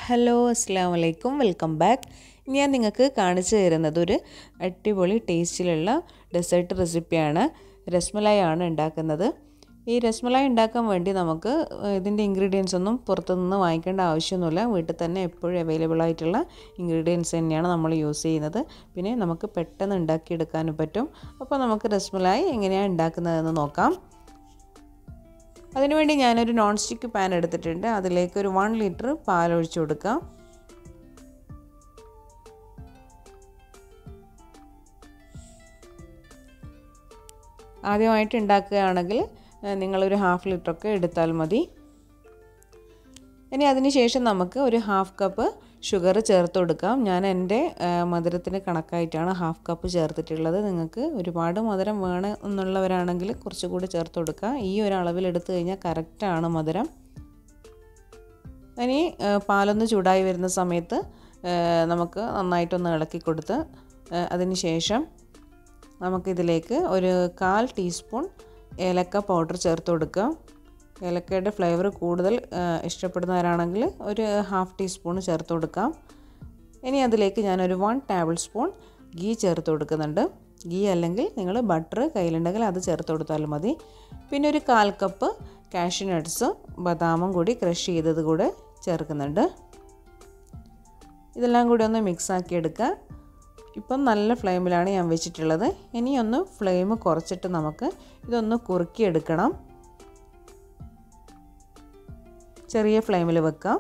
hello അസ്സാം വലൈക്കും welcome back ഞാൻ നിങ്ങൾക്ക് കാണിച്ചു തരുന്നത് ഒരു അടിപൊളി ടേസ്റ്റിലുള്ള ഡെസേർട്ട് റെസിപ്പിയാണ് രസ്മലായി ആണ് ഉണ്ടാക്കുന്നത് ഈ രസ്മലായി ഉണ്ടാക്കാൻ വേണ്ടി നമുക്ക് ഇതിൻ്റെ ഇൻഗ്രീഡിയൻസ് ഒന്നും പുറത്തുനിന്ന് വാങ്ങിക്കേണ്ട ആവശ്യമൊന്നുമില്ല വീട്ടിൽ തന്നെ എപ്പോഴും അവൈലബിൾ ആയിട്ടുള്ള ഇൻഗ്രീഡിയൻസ് തന്നെയാണ് നമ്മൾ യൂസ് ചെയ്യുന്നത് പിന്നെ നമുക്ക് പെട്ടെന്ന് ഉണ്ടാക്കിയെടുക്കാനും പറ്റും അപ്പോൾ നമുക്ക് രസ്മലായി എങ്ങനെയാണ് ഉണ്ടാക്കുന്നതെന്ന് നോക്കാം അതിനുവേണ്ടി ഞാനൊരു നോൺ സ്റ്റിക്ക് പാൻ എടുത്തിട്ടുണ്ട് അതിലേക്ക് ഒരു വൺ ലിറ്റർ പാൽ ഒഴിച്ചു കൊടുക്കാം ആദ്യമായിട്ട് ഉണ്ടാക്കുകയാണെങ്കിൽ നിങ്ങളൊരു ഹാഫ് ലിറ്ററൊക്കെ എടുത്താൽ മതി ഇനി അതിന് ശേഷം നമുക്ക് ഒരു ഹാഫ് കപ്പ് ഷുഗർ ചേർത്ത് കൊടുക്കാം ഞാൻ എൻ്റെ മധുരത്തിന് കണക്കായിട്ടാണ് ഹാഫ് കപ്പ് ചേർത്തിട്ടുള്ളത് നിങ്ങൾക്ക് ഒരുപാട് മധുരം വേണം എന്നുള്ളവരാണെങ്കിൽ കുറച്ചുകൂടി ചേർത്ത് കൊടുക്കുക ഈ ഒരു അളവിൽ എടുത്തു കഴിഞ്ഞാൽ കറക്റ്റാണ് മധുരം ഇനി പാലൊന്ന് ചൂടായി വരുന്ന സമയത്ത് നമുക്ക് നന്നായിട്ടൊന്ന് ഇളക്കി കൊടുത്ത് അതിന് ശേഷം നമുക്കിതിലേക്ക് ഒരു കാൽ ടീസ്പൂൺ ഏലക്ക പൗഡർ ചേർത്ത് കൊടുക്കുക ഏലക്കയുടെ ഫ്ലേവർ കൂടുതൽ ഇഷ്ടപ്പെടുന്നവരാണെങ്കിൽ ഒരു ഹാഫ് ടീസ്പൂൺ ചേർത്ത് കൊടുക്കാം ഇനി അതിലേക്ക് ഞാനൊരു വൺ ടേബിൾ സ്പൂൺ ഗീ ചേർത്ത് കൊടുക്കുന്നുണ്ട് ഗീ അല്ലെങ്കിൽ നിങ്ങൾ ബട്ടർ കയ്യിലുണ്ടെങ്കിൽ അത് ചേർത്ത് കൊടുത്താലും മതി പിന്നെ ഒരു കാൽ കപ്പ് കാഷ്യൂ നട്ട്സ് ബദാമും കൂടി ക്രഷ് ചെയ്തത് കൂടെ ചേർക്കുന്നുണ്ട് ഇതെല്ലാം കൂടി ഒന്ന് മിക്സ് ആക്കി എടുക്കുക ഇപ്പം നല്ല ഫ്ലെയിമിലാണ് ഞാൻ വെച്ചിട്ടുള്ളത് ഇനി ഒന്ന് ഫ്ലെയിം കുറച്ചിട്ട് നമുക്ക് ഇതൊന്ന് കുറുക്കിയെടുക്കണം ചെറിയ ഫ്ലെയിമിൽ വെക്കാം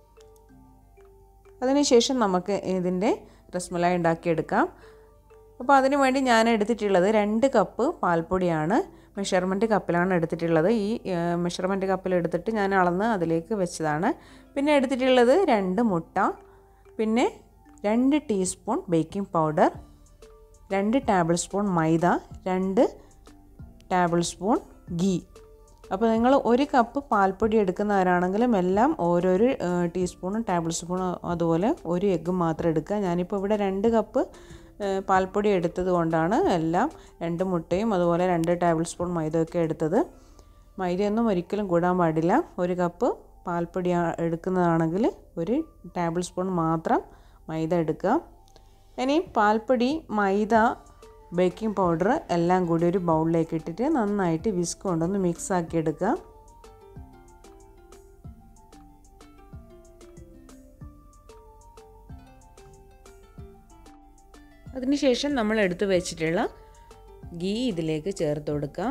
അതിനുശേഷം നമുക്ക് ഇതിൻ്റെ രസ്മലായി ഉണ്ടാക്കിയെടുക്കാം അപ്പോൾ അതിനു വേണ്ടി ഞാൻ എടുത്തിട്ടുള്ളത് രണ്ട് കപ്പ് പാൽപ്പൊടിയാണ് മെഷർമെൻറ്റ് കപ്പിലാണ് എടുത്തിട്ടുള്ളത് ഈ മെഷർമെൻറ്റ് കപ്പിൽ എടുത്തിട്ട് ഞാൻ അളന്ന് അതിലേക്ക് വെച്ചതാണ് പിന്നെ എടുത്തിട്ടുള്ളത് രണ്ട് മുട്ട പിന്നെ രണ്ട് ടീസ്പൂൺ ബേക്കിംഗ് പൗഡർ രണ്ട് ടേബിൾ സ്പൂൺ മൈദ രണ്ട് ടേബിൾ സ്പൂൺ ഗീ അപ്പോൾ നിങ്ങൾ ഒരു കപ്പ് പാൽപ്പൊടി എടുക്കുന്നവരാണെങ്കിലും എല്ലാം ഓരോരോ ടീസ്പൂണും ടേബിൾ സ്പൂണും അതുപോലെ ഒരു എഗ്ഗും മാത്രം എടുക്കുക ഞാനിപ്പോൾ ഇവിടെ രണ്ട് കപ്പ് പാൽപ്പൊടി എടുത്തത് കൊണ്ടാണ് എല്ലാം രണ്ട് മുട്ടയും അതുപോലെ രണ്ട് ടേബിൾ സ്പൂൺ മൈദയൊക്കെ എടുത്തത് മൈദയൊന്നും ഒരിക്കലും കൂടാൻ പാടില്ല ഒരു കപ്പ് പാൽപ്പൊടി എടുക്കുന്നതാണെങ്കിൽ ഒരു ടേബിൾ സ്പൂൺ മാത്രം മൈദ എടുക്കുക ഇനി പാൽപ്പൊടി മൈദ ബേക്കിംഗ് പൗഡർ എല്ലാം കൂടി ഒരു ബൗളിലേക്ക് ഇട്ടിട്ട് നന്നായിട്ട് വിസ്ക് കൊണ്ടൊന്ന് മിക്സ് ആക്കി എടുക്കുക അതിനുശേഷം നമ്മൾ എടുത്തു വെച്ചിട്ടുള്ള ഗീ ഇതിലേക്ക് ചേർത്ത് കൊടുക്കുക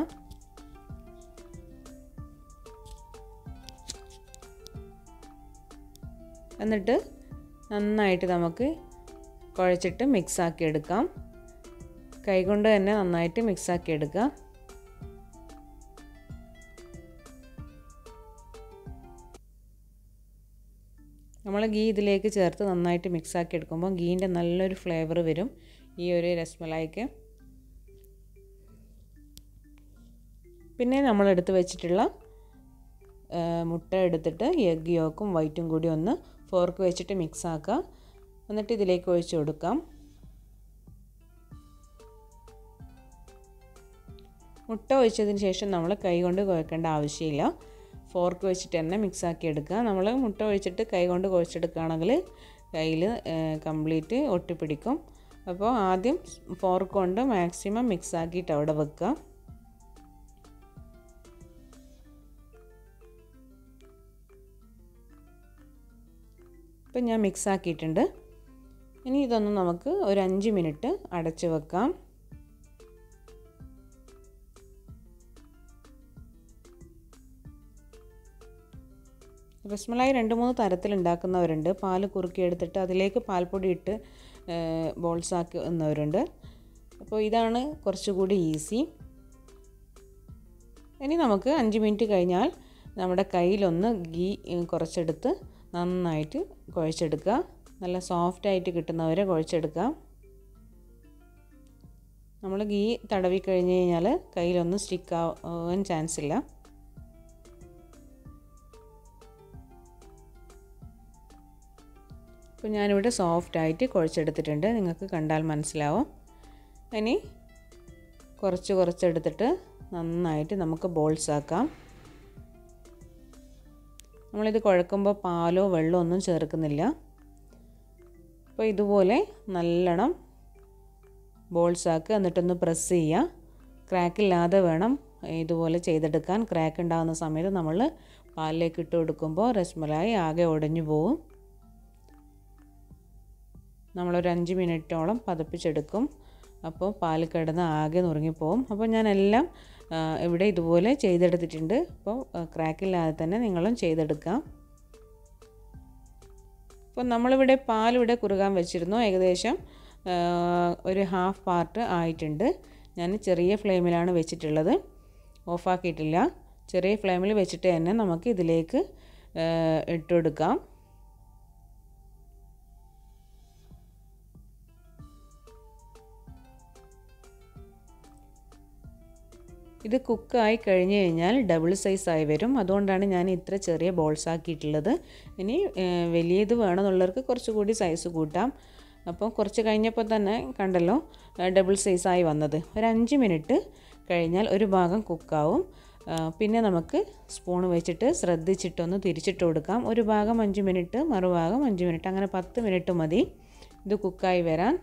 എന്നിട്ട് നന്നായിട്ട് നമുക്ക് കുഴച്ചിട്ട് മിക്സാക്കി എടുക്കാം കൈകൊണ്ട് തന്നെ നന്നായിട്ട് മിക്സാക്കി എടുക്കുക നമ്മൾ ഗീ ഇതിലേക്ക് ചേർത്ത് നന്നായിട്ട് മിക്സാക്കി എടുക്കുമ്പോൾ ഗീൻ്റെ നല്ലൊരു ഫ്ലേവർ വരും ഈ ഒരു രസ്മലായിക്ക് പിന്നെ നമ്മൾ എടുത്ത് വെച്ചിട്ടുള്ള മുട്ട എടുത്തിട്ട് എഗ് യോക്കും വൈറ്റും കൂടി ഒന്ന് ഫോർക്ക് വെച്ചിട്ട് മിക്സ് ആക്കുക എന്നിട്ട് ഇതിലേക്ക് ഒഴിച്ച് കൊടുക്കാം മുട്ട ഒഴിച്ചതിന് ശേഷം നമ്മൾ കൈ കൊണ്ട് കുഴക്കേണ്ട ആവശ്യമില്ല ഫോർക്ക് വെച്ചിട്ട് തന്നെ മിക്സ് ആക്കി എടുക്കുക നമ്മൾ മുട്ട ഒഴിച്ചിട്ട് കൈ കൊണ്ട് കുഴച്ചെടുക്കുകയാണെങ്കിൽ കയ്യിൽ കംപ്ലീറ്റ് ഒട്ടിപ്പിടിക്കും അപ്പോൾ ആദ്യം ഫോർക്ക് കൊണ്ട് മാക്സിമം മിക്സ് ആക്കിയിട്ട് അവിടെ വെക്കുക ഇപ്പം ഞാൻ മിക്സ് ആക്കിയിട്ടുണ്ട് ഇനി ഇതൊന്ന് നമുക്ക് ഒരു അഞ്ച് മിനിറ്റ് അടച്ച് വെക്കാം റസ്മലായി രണ്ട് മൂന്ന് തരത്തിൽ ഉണ്ടാക്കുന്നവരുണ്ട് പാൽ കുറുക്കിയെടുത്തിട്ട് അതിലേക്ക് പാൽപ്പൊടി ഇട്ട് ബോൾസ് ആക്കുന്നവരുണ്ട് അപ്പോൾ ഇതാണ് കുറച്ചുകൂടി ഈസി ഇനി നമുക്ക് അഞ്ച് മിനിറ്റ് കഴിഞ്ഞാൽ നമ്മുടെ കയ്യിലൊന്ന് ഗീ കുറച്ചെടുത്ത് നന്നായിട്ട് കുഴച്ചെടുക്കുക നല്ല സോഫ്റ്റായിട്ട് കിട്ടുന്നവരെ കുഴച്ചെടുക്കുക നമ്മൾ ഗീ തടവി കഴിഞ്ഞ് കഴിഞ്ഞാൽ കയ്യിലൊന്നും സ്റ്റിക്ക് ആവാൻ ചാൻസ് ഇല്ല അപ്പോൾ ഞാനിവിടെ സോഫ്റ്റായിട്ട് കുഴച്ചെടുത്തിട്ടുണ്ട് നിങ്ങൾക്ക് കണ്ടാൽ മനസ്സിലാവും ഇനി കുറച്ച് കുറച്ചെടുത്തിട്ട് നന്നായിട്ട് നമുക്ക് ബോൾസ് ആക്കാം നമ്മളിത് കുഴക്കുമ്പോൾ പാലോ വെള്ളമോ ഒന്നും ചേർക്കുന്നില്ല അപ്പോൾ ഇതുപോലെ നല്ലോണം ബോൾസ് ആക്കുക എന്നിട്ടൊന്ന് പ്രസ് ചെയ്യുക ക്രാക്കില്ലാതെ വേണം ഇതുപോലെ ചെയ്തെടുക്കാൻ ക്രാക്ക് ഉണ്ടാകുന്ന സമയത്ത് നമ്മൾ പാലിലേക്ക് ഇട്ട് കൊടുക്കുമ്പോൾ രസ്മലായി ആകെ ഉടഞ്ഞു പോവും നമ്മളൊരു അഞ്ച് മിനിറ്റോളം പതപ്പിച്ചെടുക്കും അപ്പോൾ പാൽ കിടന്ന് ആകെ നുറുങ്ങിപ്പോവും അപ്പോൾ ഞാൻ എല്ലാം ഇവിടെ ഇതുപോലെ ചെയ്തെടുത്തിട്ടുണ്ട് അപ്പോൾ ക്രാക്കില്ലാതെ തന്നെ നിങ്ങളും ചെയ്തെടുക്കാം അപ്പോൾ നമ്മളിവിടെ പാലിവിടെ കുറുകാൻ വെച്ചിരുന്നു ഏകദേശം ഒരു ഹാഫ് പാർട്ട് ആയിട്ടുണ്ട് ഞാൻ ചെറിയ ഫ്ലെയിമിലാണ് വെച്ചിട്ടുള്ളത് ഓഫാക്കിയിട്ടില്ല ചെറിയ ഫ്ലെയിമിൽ വെച്ചിട്ട് തന്നെ നമുക്ക് ഇതിലേക്ക് ഇട്ടുകൊടുക്കാം ഇത് കുക്കായി കഴിഞ്ഞ് കഴിഞ്ഞാൽ ഡബിൾ സൈസായി വരും അതുകൊണ്ടാണ് ഞാൻ ഇത്ര ചെറിയ ബോൾസ് ആക്കിയിട്ടുള്ളത് ഇനി വലിയത് വേണമെന്നുള്ളവർക്ക് കുറച്ചുകൂടി സൈസ് കൂട്ടാം അപ്പോൾ കുറച്ച് കഴിഞ്ഞപ്പോൾ തന്നെ കണ്ടല്ലോ ഡബിൾ സൈസായി വന്നത് ഒരു അഞ്ച് മിനിറ്റ് കഴിഞ്ഞാൽ ഒരു ഭാഗം കുക്കാവും പിന്നെ നമുക്ക് സ്പൂൺ വെച്ചിട്ട് ശ്രദ്ധിച്ചിട്ടൊന്ന് തിരിച്ചിട്ട് കൊടുക്കാം ഒരു ഭാഗം അഞ്ച് മിനിറ്റ് മറുഭാഗം അഞ്ച് മിനിറ്റ് അങ്ങനെ പത്ത് മിനിറ്റ് മതി ഇത് കുക്കായി വരാൻ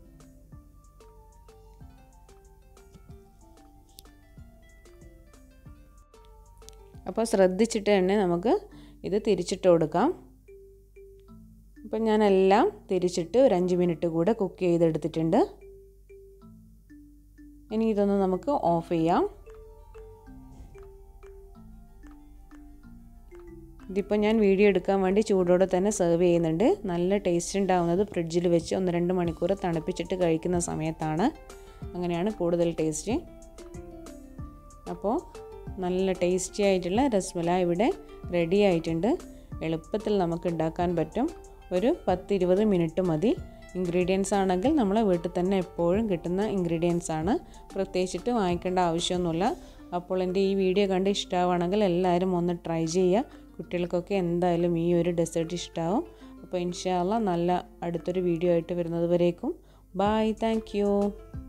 അപ്പോൾ ശ്രദ്ധിച്ചിട്ട് തന്നെ നമുക്ക് ഇത് തിരിച്ചിട്ട് കൊടുക്കാം അപ്പം ഞാനെല്ലാം തിരിച്ചിട്ട് ഒരു അഞ്ച് മിനിറ്റ് കൂടെ കുക്ക് ചെയ്തെടുത്തിട്ടുണ്ട് ഇനി ഇതൊന്ന് നമുക്ക് ഓഫ് ചെയ്യാം ഇതിപ്പോൾ ഞാൻ വീഡിയോ എടുക്കാൻ വേണ്ടി ചൂടോടെ തന്നെ സെർവ് ചെയ്യുന്നുണ്ട് നല്ല ടേസ്റ്റ് ഉണ്ടാവുന്നത് ഫ്രിഡ്ജിൽ വെച്ച് ഒന്ന് രണ്ട് മണിക്കൂർ തണുപ്പിച്ചിട്ട് കഴിക്കുന്ന സമയത്താണ് അങ്ങനെയാണ് കൂടുതൽ ടേസ്റ്റ് അപ്പോൾ നല്ല ടേസ്റ്റി ആയിട്ടുള്ള രസ്മല ഇവിടെ റെഡി ആയിട്ടുണ്ട് എളുപ്പത്തിൽ നമുക്ക് ഉണ്ടാക്കാൻ പറ്റും ഒരു പത്ത് ഇരുപത് മിനിറ്റ് മതി ഇൻഗ്രീഡിയൻസ് ആണെങ്കിൽ നമ്മൾ വീട്ടിൽ തന്നെ എപ്പോഴും കിട്ടുന്ന ഇൻഗ്രീഡിയൻസ് ആണ് പ്രത്യേകിച്ചിട്ട് വാങ്ങിക്കേണ്ട ആവശ്യമൊന്നുമില്ല അപ്പോൾ എൻ്റെ ഈ വീഡിയോ കണ്ട് ഇഷ്ടമാവുകയാണെങ്കിൽ എല്ലാവരും ഒന്ന് ട്രൈ ചെയ്യുക കുട്ടികൾക്കൊക്കെ എന്തായാലും ഈ ഒരു ഡെസേർട്ട് ഇഷ്ടമാവും അപ്പോൾ ഇൻഷാല്ല നല്ല അടുത്തൊരു വീഡിയോ ആയിട്ട് വരുന്നത് വരേക്കും ബായ് താങ്ക്